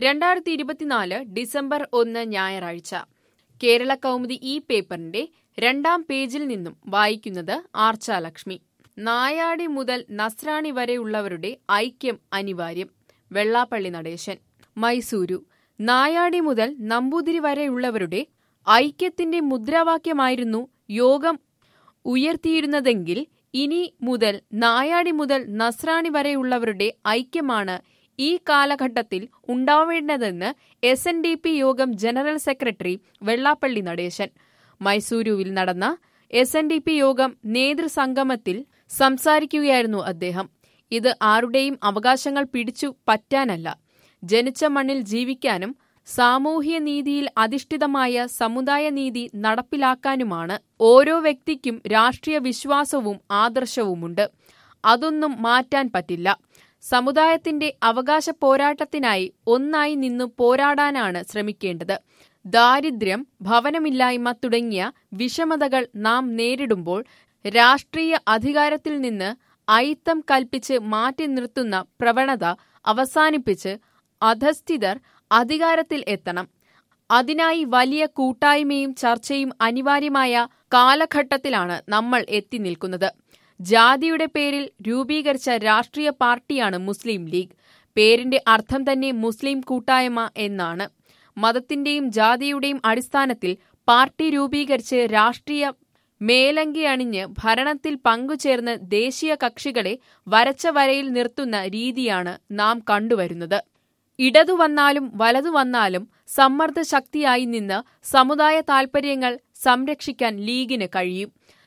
രണ്ടായിരത്തി ഇരുപത്തിനാല് ഡിസംബർ ഒന്ന് ഞായറാഴ്ച കേരള കൗമുദി ഈ പേപ്പറിന്റെ രണ്ടാം പേജിൽ നിന്നും വായിക്കുന്നത് ആർച്ചാലക്ഷ്മി നായാടി മുതൽ നസ്രാണി വരെയുള്ളവരുടെ ഐക്യം അനിവാര്യം വെള്ളാപ്പള്ളി നടേശൻ മൈസൂരു നായാടി മുതൽ നമ്പൂതിരി വരെയുള്ളവരുടെ ഐക്യത്തിന്റെ മുദ്രാവാക്യമായിരുന്നു യോഗം ഉയർത്തിയിരുന്നതെങ്കിൽ ഇനി മുതൽ നായാടി മുതൽ നസ്രാണി വരെയുള്ളവരുടെ ഐക്യമാണ് ഈ കാലഘട്ടത്തിൽ ഉണ്ടാവേണ്ടതെന്ന് എസ് എൻ ഡി പി യോഗം ജനറൽ സെക്രട്ടറി വെള്ളാപ്പള്ളി നടേശൻ മൈസൂരുവിൽ നടന്ന എസ് എൻ ഡി പി യോഗം നേതൃസംഗമത്തിൽ സംസാരിക്കുകയായിരുന്നു അദ്ദേഹം ഇത് ആരുടെയും അവകാശങ്ങൾ പിടിച്ചു പറ്റാനല്ല ജനിച്ച മണ്ണിൽ ജീവിക്കാനും സാമൂഹ്യ നീതിയിൽ അധിഷ്ഠിതമായ സമുദായ നീതി നടപ്പിലാക്കാനുമാണ് ഓരോ വ്യക്തിക്കും രാഷ്ട്രീയ വിശ്വാസവും ആദർശവുമുണ്ട് അതൊന്നും മാറ്റാൻ പറ്റില്ല സമുദായത്തിന്റെ അവകാശ പോരാട്ടത്തിനായി ഒന്നായി നിന്നു പോരാടാനാണ് ശ്രമിക്കേണ്ടത് ദാരിദ്ര്യം ഭവനമില്ലായ്മ തുടങ്ങിയ വിഷമതകൾ നാം നേരിടുമ്പോൾ രാഷ്ട്രീയ അധികാരത്തിൽ നിന്ന് അയിത്തം കൽപ്പിച്ച് മാറ്റി നിർത്തുന്ന പ്രവണത അവസാനിപ്പിച്ച് അധസ്ഥിതർ അധികാരത്തിൽ എത്തണം അതിനായി വലിയ കൂട്ടായ്മയും ചർച്ചയും അനിവാര്യമായ കാലഘട്ടത്തിലാണ് നമ്മൾ എത്തി നിൽക്കുന്നത് ജാതിയുടെ പേരിൽ രൂപീകരിച്ച രാഷ്ട്രീയ പാർട്ടിയാണ് മുസ്ലിം ലീഗ് പേരിന്റെ അർത്ഥം തന്നെ മുസ്ലിം കൂട്ടായ്മ എന്നാണ് മതത്തിന്റെയും ജാതിയുടെയും അടിസ്ഥാനത്തിൽ പാർട്ടി രൂപീകരിച്ച് രാഷ്ട്രീയ മേലങ്കി അണിഞ്ഞ് ഭരണത്തിൽ പങ്കുചേർന്ന് ദേശീയ കക്ഷികളെ വരച്ച വരയിൽ നിർത്തുന്ന രീതിയാണ് നാം കണ്ടുവരുന്നത് ഇടതു വന്നാലും വലതു വന്നാലും സമ്മർദ്ദ ശക്തിയായി നിന്ന് സമുദായ താൽപര്യങ്ങൾ സംരക്ഷിക്കാൻ ലീഗിന് കഴിയും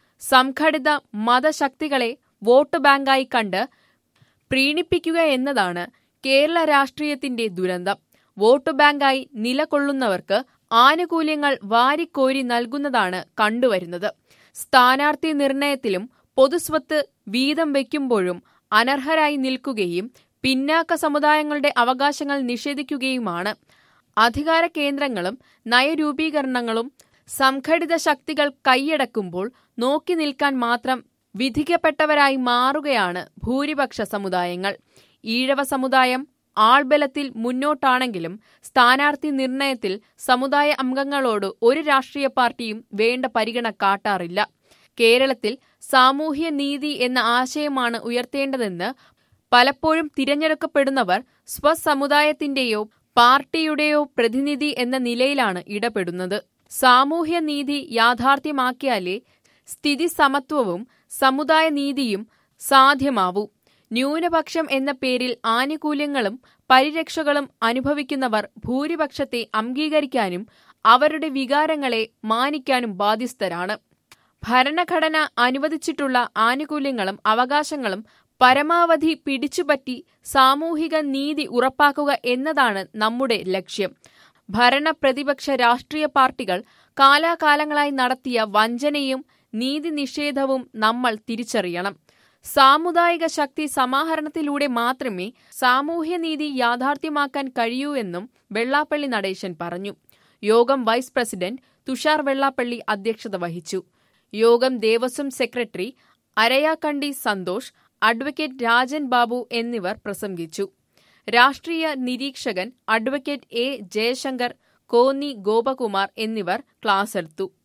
സംഘടിത മതശക്തികളെ വോട്ട് ബാങ്കായി കണ്ട് പ്രീണിപ്പിക്കുക എന്നതാണ് കേരള രാഷ്ട്രീയത്തിന്റെ ദുരന്തം വോട്ട് ബാങ്കായി നിലകൊള്ളുന്നവർക്ക് ആനുകൂല്യങ്ങൾ വാരിക്കോരി നൽകുന്നതാണ് കണ്ടുവരുന്നത് സ്ഥാനാർത്ഥി നിർണയത്തിലും പൊതുസ്വത്ത് വീതം വയ്ക്കുമ്പോഴും അനർഹരായി നിൽക്കുകയും പിന്നാക്ക സമുദായങ്ങളുടെ അവകാശങ്ങൾ നിഷേധിക്കുകയുമാണ് അധികാര കേന്ദ്രങ്ങളും നയരൂപീകരണങ്ങളും സംഘടിത ശക്തികൾ കൈയടക്കുമ്പോൾ നോക്കി നിൽക്കാൻ മാത്രം വിധിക്കപ്പെട്ടവരായി മാറുകയാണ് ഭൂരിപക്ഷ സമുദായങ്ങൾ ഈഴവ സമുദായം ആൾബലത്തിൽ മുന്നോട്ടാണെങ്കിലും സ്ഥാനാർത്ഥി നിർണയത്തിൽ സമുദായ അംഗങ്ങളോട് ഒരു രാഷ്ട്രീയ പാർട്ടിയും വേണ്ട പരിഗണന കാട്ടാറില്ല കേരളത്തിൽ സാമൂഹ്യ നീതി എന്ന ആശയമാണ് ഉയർത്തേണ്ടതെന്ന് പലപ്പോഴും തിരഞ്ഞെടുക്കപ്പെടുന്നവർ സ്വസമുദായത്തിന്റെയോ പാർട്ടിയുടെയോ പ്രതിനിധി എന്ന നിലയിലാണ് ഇടപെടുന്നത് സാമൂഹ്യ നീതി യാഥാർത്ഥ്യമാക്കിയാലേ സ്ഥിതി സമത്വവും സമുദായ നീതിയും സാധ്യമാവൂ ന്യൂനപക്ഷം എന്ന പേരിൽ ആനുകൂല്യങ്ങളും പരിരക്ഷകളും അനുഭവിക്കുന്നവർ ഭൂരിപക്ഷത്തെ അംഗീകരിക്കാനും അവരുടെ വികാരങ്ങളെ മാനിക്കാനും ബാധ്യസ്ഥരാണ് ഭരണഘടന അനുവദിച്ചിട്ടുള്ള ആനുകൂല്യങ്ങളും അവകാശങ്ങളും പരമാവധി പിടിച്ചുപറ്റി സാമൂഹിക നീതി ഉറപ്പാക്കുക എന്നതാണ് നമ്മുടെ ലക്ഷ്യം ഭരണ പ്രതിപക്ഷ രാഷ്ട്രീയ പാർട്ടികൾ കാലാകാലങ്ങളായി നടത്തിയ വഞ്ചനയും നീതി നിഷേധവും നമ്മൾ തിരിച്ചറിയണം സാമുദായിക ശക്തി സമാഹരണത്തിലൂടെ മാത്രമേ സാമൂഹ്യനീതി യാഥാർത്ഥ്യമാക്കാൻ കഴിയൂ എന്നും വെള്ളാപ്പള്ളി നടേശൻ പറഞ്ഞു യോഗം വൈസ് പ്രസിഡന്റ് തുഷാർ വെള്ളാപ്പള്ളി അധ്യക്ഷത വഹിച്ചു യോഗം ദേവസ്വം സെക്രട്ടറി അരയാക്കണ്ടി സന്തോഷ് അഡ്വക്കേറ്റ് രാജൻ ബാബു എന്നിവർ പ്രസംഗിച്ചു രാഷ്ട്രീയ നിരീക്ഷകൻ അഡ്വക്കേറ്റ് എ ജയശങ്കർ കോന്നി ഗോപകുമാർ എന്നിവർ ക്ലാസെടുത്തു